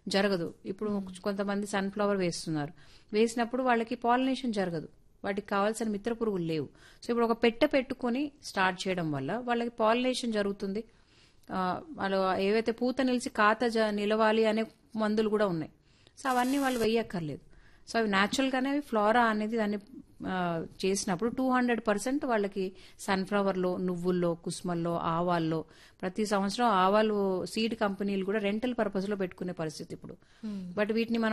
జరగదు ఇప్పుడు కొంతమంది సన్ఫ్లవర్ వేస్తున్నారు వేసినప్పుడు వాళ్ళకి పాలినేషన్ జరగదు వాటికి కావాల్సిన మిత్ర పురుగులు లేవు సో ఇప్పుడు ఒక పెట్టె పెట్టుకొని స్టార్ట్ చేయడం వల్ల వాళ్ళకి పాలినేషన్ జరుగుతుంది ఆ, వాళ్ళు ఏవైతే పూత నిలిచి కాత జ- నిలవాలి అనే మందులు కూడా ఉన్నాయి సో అవన్నీ వాళ్ళు వెయ్యక్కర్లేదు సో అవి న్యాచురల్ గానే అవి ఫ్లోరా అనేది దాన్ని ఆ, చేసినప్పుడు టూ హండ్రెడ్ పర్సెంట్ వాళ్ళకి సన్ఫ్లవర్లో నువ్వుల్లో కుస్మల్లో ఆవాల్లో ప్రతి సంవత్సరం ఆవాలు సీడ్ కంపెనీలు కూడా రెంటల్ పర్పస్ లో పెట్టుకునే పరిస్థితి ఇప్పుడు బట్ వీటిని మనం